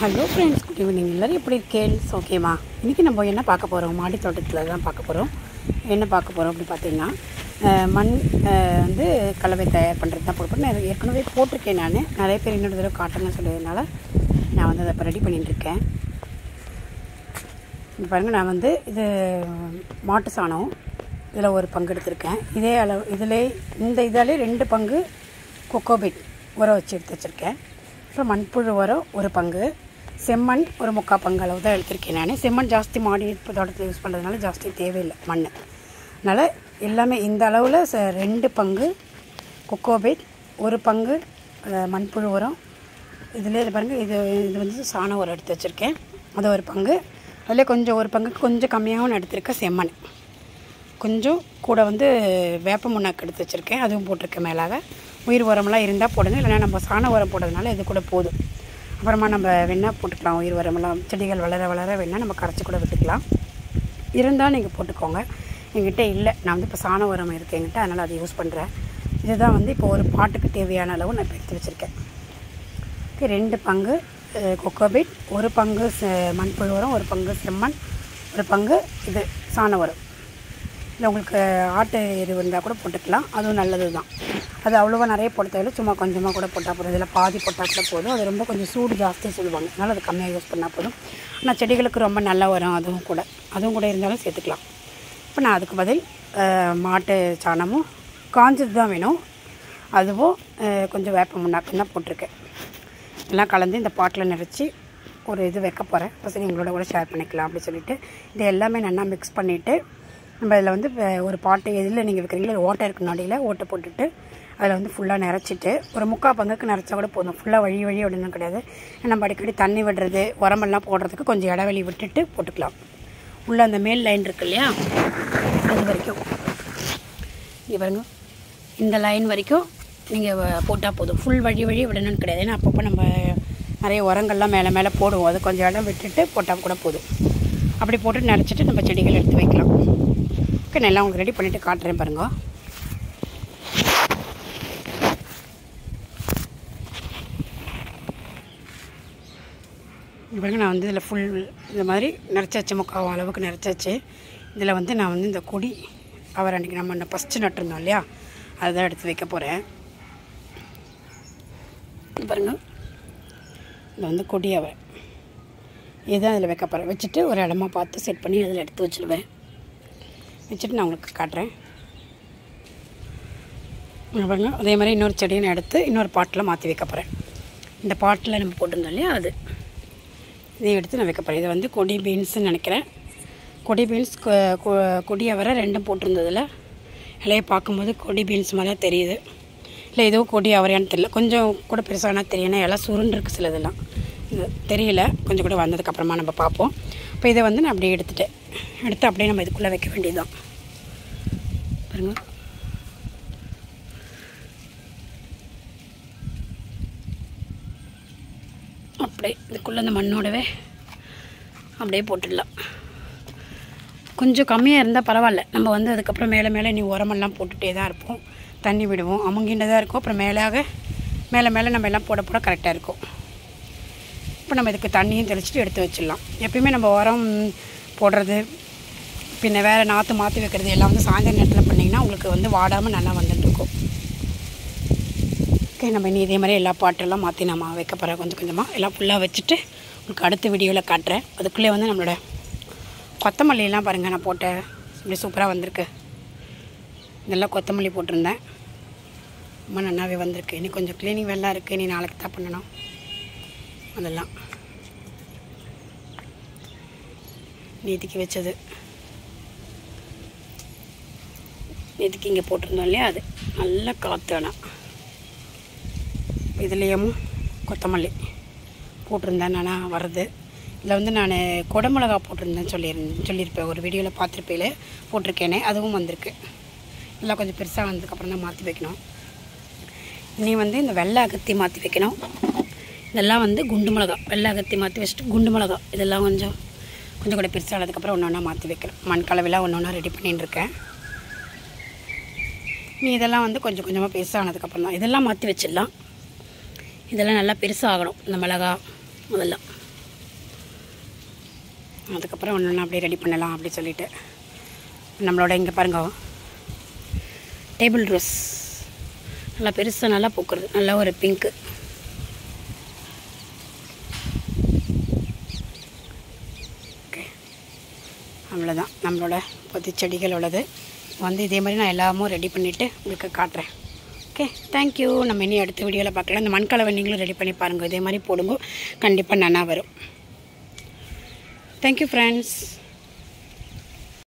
hello friends good evening எல்லோரும் எப்படி இருக்கேன்ஸ் ஓகேவா இன்றைக்கி நம்ம என்ன பார்க்க போகிறோம் மாடி தோட்டத்தில் தான் பார்க்க போகிறோம் என்ன பார்க்க போகிறோம் அப்படி பார்த்தீங்கன்னா அஹ், மண் அஹ், வந்து கலவை தயார் பண்ணுறது தான் போட்டு நான் ஏற்கனவே போட்டிருக்கேன் நான் நிறைய பேர் இன்னொரு தடவை காட்டுங்கன்னு சொல்லியதுனால நான் வந்து அதை இப்போ ரெடி பண்ணிட்டுருக்கேன் இங்க பாருங்கள் நான் வந்து இது மாட்டு சாணம் இதில் ஒரு பங்கு எடுத்திருக்கேன் இதே அளவு இதிலே இந்த இதாலே ரெண்டு பங்கு கொக்கோபிட் உரம் வச்சு எடுத்து வச்சுருக்கேன் அப்புறம் மண்புழு உரம் ஒரு பங்கு செம்மண் ஒரு முக்கால் பங்கு அளவு தான் எடுத்திருக்கேன் நான் செம்மண் ஜாஸ்தி மாடி இப்போ தோட்டத்தில் யூஸ் பண்ணுறதுனால ஜாஸ்தி தேவையில்லை மண் அதனால் எல்லாமே இந்த அளவில் ச ரெண்டு பங்கு கொக்கோபிட் ஒரு பங்கு அஹ், மண்புழு உரம் இதில் இது பாருங்கள் இது இது வந்து சாண உரம் எடுத்து வச்சுருக்கேன் அது ஒரு பங்கு அதில் கொஞ்சம் ஒரு பங்கு கொஞ்சம் கம்மியாகவும் எடுத்திருக்கேன் செம்மண் கொஞ்சம் கூட வந்து வேப்ப முன்னாக்கு எடுத்து வச்சுருக்கேன் அதுவும் போட்டிருக்கேன் மேலாக உயிர் உரமெல்லாம் இருந்தால் போடுங்க இல்லைன்னா நம்ம சாண உரம் போடுறதுனால இது கூட போதும் அப்புறமா நம்ம வேணால் போட்டுக்கலாம் உயிர் உரமெல்லாம் செடிகள் வளர வளர வேணால் நம்ம கரைச்சி கூட விட்டுக்கலாம் இருந்தால் நீங்கள் போட்டுக்கோங்க என்கிட்ட இல்லை நான் வந்து இப்போ சாண உரம் இருக்குது என்கிட்ட அதனால் அதை யூஸ் பண்ணுறேன் இதுதான் வந்து இப்போ ஒரு பாட்டுக்கு தேவையான அளவு நான் இப்போ எடுத்து வச்சுருக்கேன் ஓகே ரெண்டு பங்கு கொக்கோபிட் ஒரு பங்கு செ- மண்புழு உரம் ஒரு பங்கு செம்மண் ஒரு பங்கு இது சாண உரம் இல்லை உங்களுக்கு ஆட்டு எரு இருந்தால் கூட போட்டுக்கலாம் அதுவும் நல்லது தான் அது அவ்வளோவா நிறைய போட தேவையில்ல சும்மா கொஞ்சமாக கூட போட்டால் போதும் இதில் பாதி போட்டால் கூட போதும் அது ரொம்ப கொஞ்சம் சூடு ஜாஸ்தியாக சொல்லுவாங்க அதனால் அது கம்மியாக யூஸ் பண்ணால் போதும் ஆனால் செடிகளுக்கு ரொம்ப நல்லா வரும் அதுவும் கூட அதுவும் கூட இருந்தாலும் சேர்த்துக்கலாம் இப்போ நான் அதுக்கு பதில் அஹ், மாட்டு சாணமும் காஞ்சது தான் வேணும் அதுவும் அஹ், கொஞ்சம் வேப்ப முன்னாக்கு தான் போட்டிருக்கேன் எல்லாம் கலந்து இந்த பாட்டில் நிறச்சி ஒரு இது வைக்க போகிறேன் ஃபஸ்ட்டு எங்களோட கூட ஷேர் பண்ணிக்கலாம் அப்படி சொல்லிட்டு இது எல்லாமே நல்லா மிக்ஸ் பண்ணிவிட்டு நம்ம இதில் வந்து வே- ஒரு பாட்டு எதில் நீங்கள் வைக்கிறீங்களோ அது ஓட்டை இருக்கு நடுவில் ஓட்டை போட்டுட்டு அதில் வந்து ஃபுல்லாக நிறச்சிட்டு ஒரு முக்கால் பங்குக்கு நிறச்சா கூட போதும் ஃபுல்லாக வழி வழி அப்படின்னு கிடையாது நம்ம அடிக்கடி தண்ணி விடுறது உரமெல்லாம் போடுறதுக்கு கொஞ்சம் இடைவெளி விட்டுட்டு போட்டுக்கலாம் உள்ளே அந்த மேல் லைன் இருக்கு இல்லையா அது வரைக்கும் இங்கே பாருங்க இந்த லைன் வரைக்கும் நீங்கள் போட்டால் போதும் ஃபுல் வழி வழி விடணும்னு கிடையாது ஏன்னா அப்பப்போ நம்ம நிறைய உரங்கள்லாம் மேலே மேலே போடுவோம் அது கொஞ்சம் இடம் விட்டுட்டு போட்டால் கூட போதும் அப்படி போட்டு நினச்சிட்டு நம்ம செடிகள் எடுத்து வைக்கலாம் ஓகே நான் எல்லாம் உங்களுக்கு ரெடி பண்ணிவிட்டு காட்டுறேன் பாருங்க இங்க பாருங்க நான் வந்து இதில் ஃபுல் இந்த மாதிரி நிறச்சாச்சு முக்கால் அளவுக்கு நிறச்சாச்சு இதில் வந்து நான் வந்து இந்த கொடி அவர் அன்றைக்கி நம்ம இந்த ஃபஸ்ட்டு நட்டிருந்தோம் இல்லையா அதுதான் எடுத்து வைக்க போகிறேன் இது பாருங்க இது வந்து கொடி அவரை இதுதான் இதில் வைக்க போகிறேன் வச்சுட்டு ஒரு இடமா பார்த்து செட் பண்ணி அதில் எடுத்து வச்சுடுவேன் வச்சுட்டு நான் உங்களுக்கு காட்டுறேன் இங்க பாருங்க அதே மாதிரி இன்னொரு செடியை நான் எடுத்து இன்னொரு பாட்டில் மாற்றி வைக்க போகிறேன் இந்த பாட்டில் நம்ம போட்டிருந்தோம் இல்லையா அது இதை எடுத்து நான் வைக்க போகிறேன் இது வந்து கொடி பீன்ஸ்னு நினைக்கிறேன் கொடி பீன்ஸ் கொ- கொ- கொடி அவரை ரெண்டும் போட்டிருந்ததில் இலையை பார்க்கும்போது கொடி பீன்ஸ் மாதிரி தான் தெரியுது இல்லை ஏதோ கொடி அவரையான்னு தெரியல கொஞ்சம் கூட பெருசானா தெரியும் ஏன்னா இலை சுருண்டுருக்கு சிலதெல்லாம் இது தெரியல கொஞ்சம் கூட வந்ததுக்கப்புறமா நம்ம பார்ப்போம் இப்போ இதை வந்து நான் அப்படியே எடுத்துட்டேன் எடுத்து அப்படியே நம்ம இதுக்குள்ளே வைக்க வேண்டியதுதான் பாருங்க அப்படியே இதுக்குள்ளே அந்த மண்ணோடவே அப்படியே போட்டுடலாம் கொஞ்சம் கம்மியாக இருந்தால் பரவாயில்ல நம்ம வந்து அதுக்கப்புறம் மேலே மேலே நீ உரமெல்லாம் போட்டுகிட்டே தான் இருப்போம் தண்ணி விடுவோம் அமுங்கிட்டு தான் இருக்கும் அப்புறம் மேலாக மேலே மேலே நம்ம எல்லாம் போட போட கரெக்டாக இருக்கும் இப்போ நம்ம இதுக்கு தண்ணியும் தெளிச்சிட்டு எடுத்து வச்சிடலாம் எப்பயுமே நம்ம உரம் போடுறது பின்ன வேறு நாற்று மாற்றி வைக்கிறது எல்லாம் வந்து சாயந்தர நேரத்தில் பண்ணிங்கன்னா உங்களுக்கு வந்து வாடாமல் நல்லா வந்துட்டு இருக்கும் ஓகே நம்ம இனி இதே மாதிரி எல்லா பாட்டெல்லாம் மாற்றி நம்ம வைக்க போகிறோம் கொஞ்சம் கொஞ்சமாக எல்லாம் ஃபுல்லாக வச்சுட்டு உங்களுக்கு அடுத்த வீடியோவில் காட்டுறேன் அதுக்குள்ளே வந்து நம்மளோட கொத்தமல்லியெல்லாம் பாருங்கள் நான் போட்டேன் இப்படி சூப்பராக வந்திருக்கு இதெல்லாம் கொத்தமல்லி போட்டிருந்தேன் ரொம்ப நல்லாவே வந்திருக்கு இனி கொஞ்சம் க்ளீனிங் வேலாம் இருக்குது இனி நாளைக்கு தான் பண்ணணும் அதெல்லாம் நேற்றுக்கு வச்சது நேற்றுக்கு இங்கே போட்டிருந்தோம் இல்லையா அது நல்லா காற்று ஆனால் இதுலேயும் கொத்தமல்லி போட்டிருந்தேன் நான் வருது இதில் வந்து நான் குடமிளகா போட்டிருந்தேன் சொல்லியிருந்தேன் சொல்லியிருப்பேன் ஒரு வீடியோவில் பார்த்துருப்பேல போட்டிருக்கேனே அதுவும் வந்திருக்கு எல்லாம் கொஞ்சம் பெருசாக வந்ததுக்கப்புறம் தான் மாற்றி வைக்கணும் இனி வந்து இந்த வெள்ளை அகத்தி மாற்றி வைக்கணும் இதெல்லாம் வந்து குண்டு மிளகா வெள்ளை அகத்தி மாற்றி வச்சுட்டு குண்டு மிளகா இதெல்லாம் கொஞ்சம் கொஞ்சம் கூட பெருசானதுக்கப்புறம் ஒன்று ஒன்றா மாற்றி வைக்கிறேன் மண் கலவைலாம் ஒன்று ஒன்றா ரெடி பண்ணிட்டு இருக்கேன் நீ இதெல்லாம் வந்து கொஞ்சம் கொஞ்சமாக பெருசானதுக்கப்புறம் தான் இதெல்லாம் மாற்றி வச்சிடலாம் இதெல்லாம் நல்லா பெருசாகணும் இந்த மிளகா அதெல்லாம் அதுக்கப்புறம் ஒன்று ஒன்று அப்படியே ரெடி பண்ணலாம் அப்படி சொல்லிட்டு நம்மளோட இங்கே பாருங்க டேபிள் ரோஸ் நல்லா பெருசாக நல்லா பூக்கிறது நல்லா ஒரு பிங்க்கு ஓகே அவ்வளோதான் நம்மளோட பொது செடிகள் உள்ளது வந்து இதே மாதிரி நான் எல்லாமும் ரெடி பண்ணிவிட்டு உங்களுக்கு காட்டுறேன் ஓகே தேங்க்யூ நம்ம இனி அடுத்த வீடியோவில் பார்க்கலாம் இந்த மண்கலவை நீங்களும் ரெடி பண்ணி பாருங்கள் இதே மாதிரி போடுங்க கண்டிப்பாக நல்லா வரும் தேங்க்யூ ஃப்ரெண்ட்ஸ்